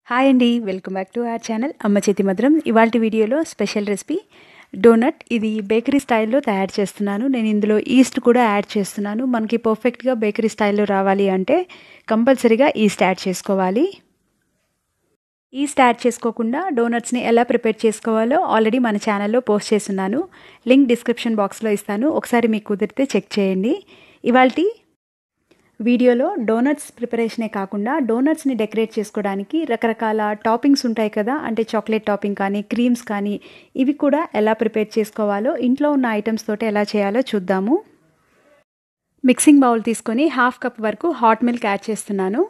hi అండి welcome back to our channel అమ్మ చేతి మధురం ఇవాళ వీడియోలో స్పెషల్ రెసిపీ డోనట్ ఇది బేకరీ స్టైల్లో తయారు చేస్తున్నాను నేను ఇందులో ఈస్ట్ కూడా యాడ్ చేస్తున్నాను మనకి పర్ఫెక్ట్గా బేకరీ స్టైల్లో రావాలి అంటే కంపల్సరీగా ఈస్ట్ యాడ్ చేసుకోవాలి ఈస్ట్ యాడ్ చేసుకోకుండా డోనట్స్ని ఎలా ప్రిపేర్ చేసుకోవాలో ఆల్రెడీ మన ఛానల్లో పోస్ట్ చేస్తున్నాను లింక్ డిస్క్రిప్షన్ బాక్స్లో ఇస్తాను ఒకసారి మీకు కుదిరితే చెక్ చేయండి ఇవాళ వీడియోలో డోనట్స్ ప్రిపరేషనే కాకుండా డోనట్స్ని డెకరేట్ చేసుకోవడానికి రకరకాల టాపింగ్స్ ఉంటాయి కదా అంటే చాక్లెట్ టాపింగ్ కానీ క్రీమ్స్ కానీ ఇవి కూడా ఎలా ప్రిపేర్ చేసుకోవాలో ఇంట్లో ఉన్న ఐటమ్స్ తోటి ఎలా చేయాలో చూద్దాము మిక్సింగ్ బౌల్ తీసుకొని హాఫ్ కప్ వరకు హాట్ మిల్క్ యాడ్ చేస్తున్నాను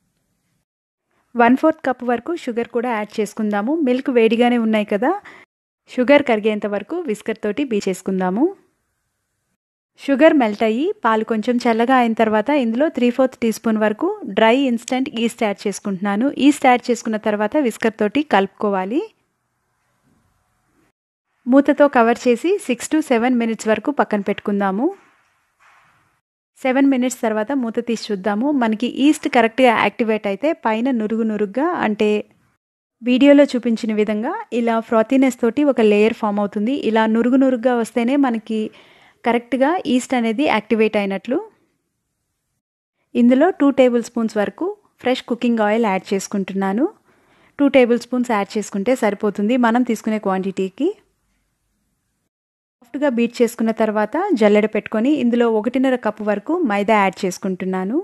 వన్ ఫోర్త్ కప్ వరకు షుగర్ కూడా యాడ్ చేసుకుందాము మిల్క్ వేడిగానే ఉన్నాయి కదా షుగర్ కరిగేంత వరకు విస్కర్ తోటి బీ చేసుకుందాము షుగర్ మెల్ట్ అయ్యి పాలు కొంచెం చల్లగా అయిన తర్వాత ఇందులో త్రీ ఫోర్త్ టీ స్పూన్ వరకు డ్రై ఇన్స్టెంట్ ఈస్ట్ యాడ్ చేసుకుంటున్నాను ఈస్ట్ యాడ్ చేసుకున్న తర్వాత విస్కర్ తోటి కలుపుకోవాలి మూతతో కవర్ చేసి సిక్స్ టు సెవెన్ మినిట్స్ వరకు పక్కన పెట్టుకుందాము సెవెన్ మినిట్స్ తర్వాత మూత తీసి చూద్దాము మనకి ఈస్ట్ కరెక్ట్గా యాక్టివేట్ అయితే పైన నురుగు నురుగ్గా అంటే వీడియోలో చూపించిన విధంగా ఇలా ఫ్రాతీనెస్ తోటి ఒక లేయర్ ఫామ్ అవుతుంది ఇలా నురుగు నురుగ్గా వస్తేనే మనకి కరెక్ట్గా ఈస్ట్ అనేది యాక్టివేట్ అయినట్లు ఇందులో టూ టేబుల్ స్పూన్స్ వరకు ఫ్రెష్ కుకింగ్ ఆయిల్ యాడ్ చేసుకుంటున్నాను టూ టేబుల్ స్పూన్స్ యాడ్ చేసుకుంటే సరిపోతుంది మనం తీసుకునే క్వాంటిటీకి సాఫ్ట్గా బీట్ చేసుకున్న తర్వాత జల్లెడ పెట్టుకొని ఇందులో ఒకటిన్నర కప్పు వరకు మైదా యాడ్ చేసుకుంటున్నాను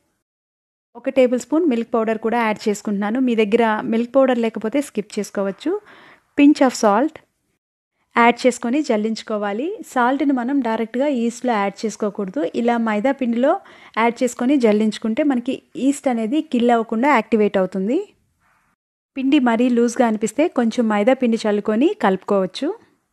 ఒక టేబుల్ స్పూన్ మిల్క్ పౌడర్ కూడా యాడ్ చేసుకుంటున్నాను మీ దగ్గర మిల్క్ పౌడర్ లేకపోతే స్కిప్ చేసుకోవచ్చు పించ్ ఆఫ్ సాల్ట్ యాడ్ చేసుకొని జల్లించుకోవాలి సాల్ట్ని మనం డైరెక్ట్గా ఈస్ట్లో యాడ్ చేసుకోకూడదు ఇలా మైదా పిండిలో యాడ్ చేసుకొని జల్లించుకుంటే మనకి ఈస్ట్ అనేది కిల్ అవ్వకుండా యాక్టివేట్ అవుతుంది పిండి మరీ లూజ్గా అనిపిస్తే కొంచెం మైదా పిండి చల్లుకొని కలుపుకోవచ్చు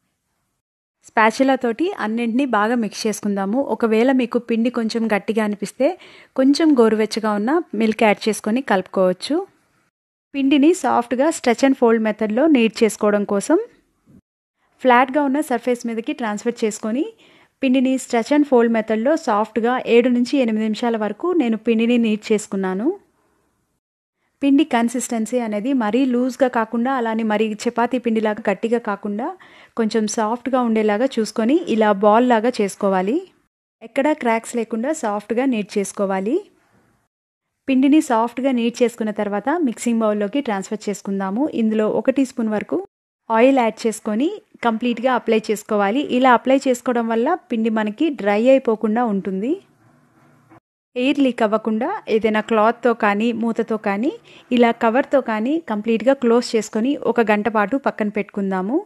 స్పాచులా తోటి అన్నింటినీ బాగా మిక్స్ చేసుకుందాము ఒకవేళ మీకు పిండి కొంచెం గట్టిగా అనిపిస్తే కొంచెం గోరువెచ్చగా ఉన్న మిల్క్ యాడ్ చేసుకొని కలుపుకోవచ్చు పిండిని సాఫ్ట్గా స్ట్రెచ్ అండ్ ఫోల్డ్ మెథడ్లో నీట్ చేసుకోవడం కోసం ఫ్లాట్గా ఉన్న సర్ఫేస్ మీదకి ట్రాన్స్ఫర్ చేసుకొని పిండిని స్ట్రెచ్ అండ్ ఫోల్డ్ మెథడ్లో సాఫ్ట్గా ఏడు నుంచి ఎనిమిది నిమిషాల వరకు నేను పిండిని నీట్ చేసుకున్నాను పిండి కన్సిస్టెన్సీ అనేది మరీ లూజ్గా కాకుండా అలానే మరీ చపాతీ పిండిలాగా గట్టిగా కాకుండా కొంచెం సాఫ్ట్గా ఉండేలాగా చూసుకొని ఇలా బాల్ లాగా చేసుకోవాలి ఎక్కడా క్రాక్స్ లేకుండా సాఫ్ట్గా నీట్ చేసుకోవాలి పిండిని సాఫ్ట్గా నీట్ చేసుకున్న తర్వాత మిక్సింగ్ బౌల్లోకి ట్రాన్స్ఫర్ చేసుకుందాము ఇందులో ఒక టీ స్పూన్ వరకు ఆయిల్ యాడ్ చేసుకొని కంప్లీట్గా అప్లై చేసుకోవాలి ఇలా అప్లై చేసుకోవడం వల్ల పిండి మనకి డ్రై అయిపోకుండా ఉంటుంది ఎయిర్ లీక్ అవ్వకుండా ఏదైనా క్లాత్తో కానీ మూతతో కానీ ఇలా కవర్తో కానీ కంప్లీట్గా క్లోజ్ చేసుకొని ఒక గంట పాటు పక్కన పెట్టుకుందాము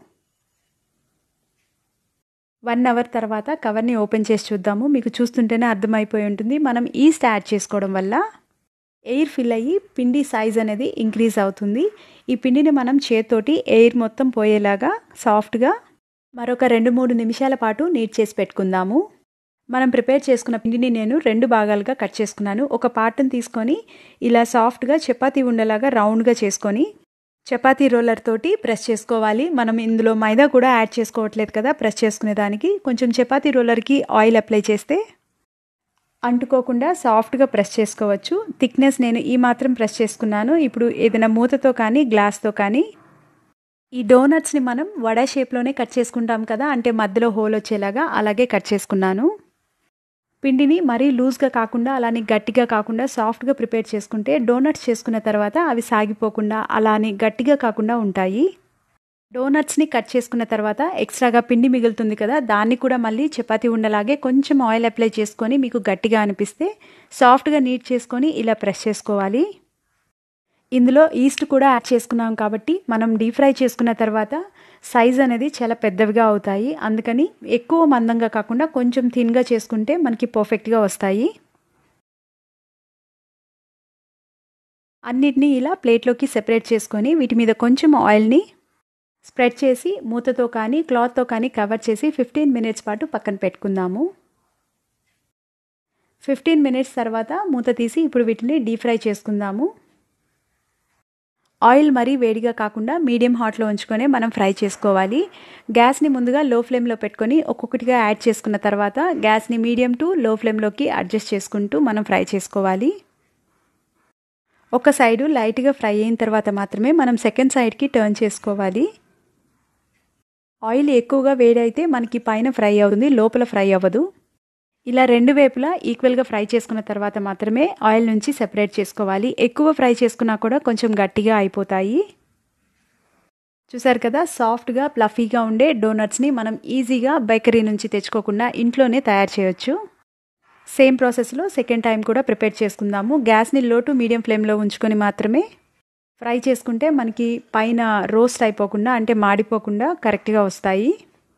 వన్ అవర్ తర్వాత కవర్ని ఓపెన్ చేసి చూద్దాము మీకు చూస్తుంటేనే అర్థమైపోయి ఉంటుంది మనం ఈస్ట్ యాడ్ చేసుకోవడం వల్ల ఎయిర్ ఫిల్ అయ్యి పిండి సైజ్ అనేది ఇంక్రీజ్ అవుతుంది ఈ పిండిని మనం చేత్తోటి ఎయిర్ మొత్తం పోయేలాగా సాఫ్ట్గా మరొక రెండు మూడు నిమిషాల పాటు నీట్ చేసి పెట్టుకుందాము మనం ప్రిపేర్ చేసుకున్న పిండిని నేను రెండు భాగాలుగా కట్ చేసుకున్నాను ఒక పార్ట్ని తీసుకొని ఇలా సాఫ్ట్గా చపాతీ ఉండేలాగా రౌండ్గా చేసుకొని చపాతీ రోలర్ తోటి ప్రెస్ చేసుకోవాలి మనం ఇందులో మైదా కూడా యాడ్ చేసుకోవట్లేదు కదా ప్రెస్ చేసుకునే దానికి కొంచెం చపాతీ రోలర్కి ఆయిల్ అప్లై చేస్తే అంటుకోకుండా సాఫ్ట్గా ప్రెస్ చేసుకోవచ్చు థిక్నెస్ నేను ఈ మాత్రం ప్రెస్ చేసుకున్నాను ఇప్పుడు ఏదైనా మూతతో కానీ గ్లాస్తో కానీ ఈ డోనట్స్ని మనం వడ షేప్లోనే కట్ చేసుకుంటాం కదా అంటే మధ్యలో హోల్ వచ్చేలాగా అలాగే కట్ చేసుకున్నాను పిండిని మరీ లూజ్గా కాకుండా అలానే గట్టిగా కాకుండా సాఫ్ట్గా ప్రిపేర్ చేసుకుంటే డోనట్స్ చేసుకున్న తర్వాత అవి సాగిపోకుండా అలానే గట్టిగా కాకుండా ఉంటాయి డోనట్స్ని కట్ చేసుకున్న తర్వాత ఎక్స్ట్రాగా పిండి మిగులుతుంది కదా దాన్ని కూడా మళ్ళీ చపాతీ ఉండలాగే కొంచెం ఆయిల్ అప్లై చేసుకొని మీకు గట్టిగా అనిపిస్తే సాఫ్ట్గా నీట్ చేసుకొని ఇలా ప్రెస్ చేసుకోవాలి ఇందులో ఈస్ట్ కూడా యాడ్ చేసుకున్నాం కాబట్టి మనం డీప్ ఫ్రై చేసుకున్న తర్వాత సైజ్ అనేది చాలా పెద్దవిగా అవుతాయి అందుకని ఎక్కువ మందంగా కాకుండా కొంచెం థిన్గా చేసుకుంటే మనకి పర్ఫెక్ట్గా వస్తాయి అన్నిటినీ ఇలా ప్లేట్లోకి సెపరేట్ చేసుకొని వీటి మీద కొంచెం ఆయిల్ని స్ప్రెడ్ చేసి మూతతో కానీ క్లాత్తో కానీ కవర్ చేసి ఫిఫ్టీన్ మినిట్స్ పాటు పక్కన పెట్టుకుందాము ఫిఫ్టీన్ మినిట్స్ తర్వాత మూత తీసి ఇప్పుడు వీటిని డీప్ ఫ్రై చేసుకుందాము ఆయిల్ మరీ వేడిగా కాకుండా మీడియం హాట్లో ఉంచుకొని మనం ఫ్రై చేసుకోవాలి గ్యాస్ని ముందుగా లో ఫ్లేమ్లో పెట్టుకొని ఒక్కొక్కటిగా యాడ్ చేసుకున్న తర్వాత గ్యాస్ని మీడియం టు లో ఫ్లేమ్లోకి అడ్జస్ట్ చేసుకుంటూ మనం ఫ్రై చేసుకోవాలి ఒక సైడు లైట్గా ఫ్రై అయిన తర్వాత మాత్రమే మనం సెకండ్ సైడ్కి టర్న్ చేసుకోవాలి ఆయిల్ ఎక్కువగా వేడైతే మనకి పైన ఫ్రై అవుతుంది లోపల ఫ్రై అవ్వదు ఇలా రెండు వైపులా ఈక్వల్గా ఫ్రై చేసుకున్న తర్వాత మాత్రమే ఆయిల్ నుంచి సెపరేట్ చేసుకోవాలి ఎక్కువ ఫ్రై చేసుకున్నా కూడా కొంచెం గట్టిగా అయిపోతాయి చూసారు కదా సాఫ్ట్గా ప్లఫీగా ఉండే డోనట్స్ని మనం ఈజీగా బేకరీ నుంచి తెచ్చుకోకుండా ఇంట్లోనే తయారు చేయొచ్చు సేమ్ ప్రాసెస్లో సెకండ్ టైం కూడా ప్రిపేర్ చేసుకుందాము గ్యాస్ని లో టు మీడియం ఫ్లేమ్లో ఉంచుకొని మాత్రమే ఫ్రై చేసుకుంటే మనకి పైన రోస్ట్ అయిపోకుండా అంటే మాడిపోకుండా కరెక్ట్గా వస్తాయి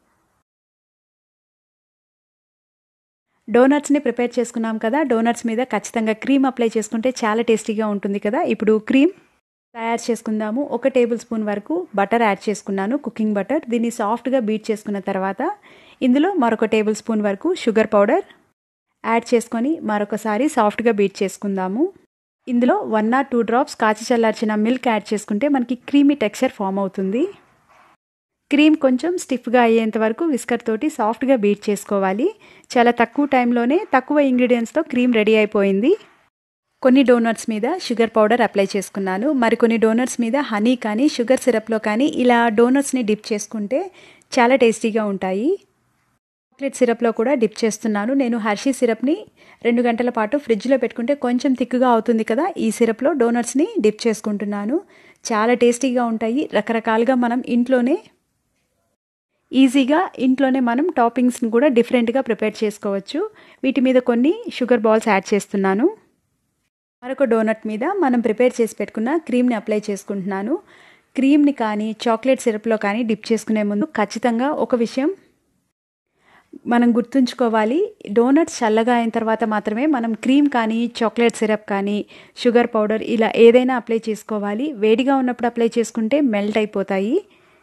డోనట్స్ని ప్రిపేర్ చేసుకున్నాం కదా డోనట్స్ మీద ఖచ్చితంగా క్రీమ్ అప్లై చేసుకుంటే చాలా టేస్టీగా ఉంటుంది కదా ఇప్పుడు క్రీమ్ తయారు చేసుకుందాము ఒక టేబుల్ స్పూన్ వరకు బటర్ యాడ్ చేసుకున్నాను కుకింగ్ బటర్ దీన్ని సాఫ్ట్గా బీట్ చేసుకున్న తర్వాత ఇందులో మరొక టేబుల్ స్పూన్ వరకు షుగర్ పౌడర్ యాడ్ చేసుకొని మరొకసారి సాఫ్ట్గా బీట్ చేసుకుందాము ఇందులో వన్ ఆర్ టూ డ్రాప్స్ కాచి చల్లార్చిన మిల్క్ యాడ్ చేసుకుంటే మనకి క్రీమీ టెక్స్చర్ ఫామ్ అవుతుంది క్రీమ్ కొంచెం స్టిఫ్గా అయ్యేంత వరకు విస్కర్ తోటి సాఫ్ట్గా బీట్ చేసుకోవాలి చాలా తక్కువ టైంలోనే తక్కువ ఇంగ్రీడియంట్స్తో క్రీమ్ రెడీ అయిపోయింది కొన్ని డోనట్స్ మీద షుగర్ పౌడర్ అప్లై చేసుకున్నాను మరికొన్ని డోనట్స్ మీద హనీ కానీ షుగర్ సిరప్లో కానీ ఇలా డోనట్స్ని డిప్ చేసుకుంటే చాలా టేస్టీగా ఉంటాయి చాక్లెట్ సిరప్లో కూడా డిప్ చేస్తున్నాను నేను హర్షీ సిరప్ని రెండు గంటల పాటు ఫ్రిడ్జ్లో పెట్టుకుంటే కొంచెం థిక్గా అవుతుంది కదా ఈ సిరప్లో డోనట్స్ని డిప్ చేసుకుంటున్నాను చాలా టేస్టీగా ఉంటాయి రకరకాలుగా మనం ఇంట్లోనే ఈజీగా ఇంట్లోనే మనం టాపింగ్స్ని కూడా డిఫరెంట్గా ప్రిపేర్ చేసుకోవచ్చు వీటి మీద కొన్ని షుగర్ బాల్స్ యాడ్ చేస్తున్నాను మరొక డోనట్ మీద మనం ప్రిపేర్ చేసి పెట్టుకున్న క్రీమ్ని అప్లై చేసుకుంటున్నాను క్రీమ్ని కానీ చాక్లెట్ సిరప్లో కానీ డిప్ చేసుకునే ముందు ఖచ్చితంగా ఒక విషయం మనం గుర్తుంచుకోవాలి డోనట్స్ చల్లగా అయిన తర్వాత మాత్రమే మనం క్రీమ్ కానీ చాక్లెట్ సిరప్ కానీ షుగర్ పౌడర్ ఇలా ఏదైనా అప్లై చేసుకోవాలి వేడిగా ఉన్నప్పుడు అప్లై చేసుకుంటే మెల్ట్ అయిపోతాయి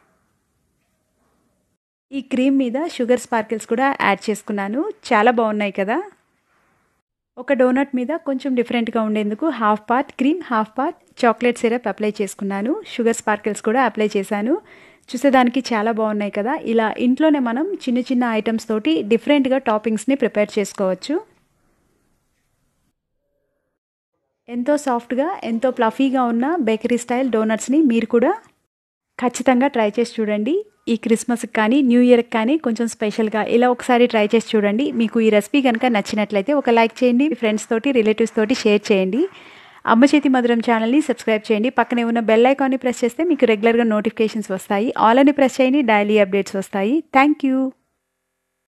ఈ క్రీమ్ మీద షుగర్ స్పార్కిల్స్ కూడా యాడ్ చేసుకున్నాను చాలా బాగున్నాయి కదా ఒక డోనట్ మీద కొంచెం డిఫరెంట్గా ఉండేందుకు half part cream half part chocolate syrup apply చేసుకున్నాను షుగర్ స్పార్కిల్స్ కూడా అప్లై చేశాను చూసేదానికి చాలా బాగున్నాయి కదా ఇలా ఇంట్లోనే మనం చిన్న చిన్న ఐటమ్స్ తోటి డిఫరెంట్గా టాపింగ్స్ని ప్రిపేర్ చేసుకోవచ్చు ఎంతో సాఫ్ట్గా ఎంతో ప్లఫీగా ఉన్న బేకరీ స్టైల్ డోనట్స్ని మీరు కూడా ఖచ్చితంగా ట్రై చేసి చూడండి ఈ క్రిస్మస్కి కానీ న్యూ ఇయర్కి కానీ కొంచెం స్పెషల్గా ఇలా ఒకసారి ట్రై చేసి చూడండి మీకు ఈ రెసిపీ కనుక నచ్చినట్లయితే ఒక లైక్ చేయండి మీ ఫ్రెండ్స్ తోటి రిలేటివ్స్ తోటి షేర్ చేయండి అమ్మ చేతి మధురం ఛానల్ని సబ్స్క్రైబ్ చేయండి పక్కనే ఉన్న బెల్ ఐకాన్ని ప్రెస్ చేస్తే మీకు రెగ్యులర్గా నోటిఫికేషన్స్ వస్తాయి ఆల్ అని ప్రెస్ చేయండి డైలీ అప్డేట్స్ వస్తాయి థ్యాంక్ యూ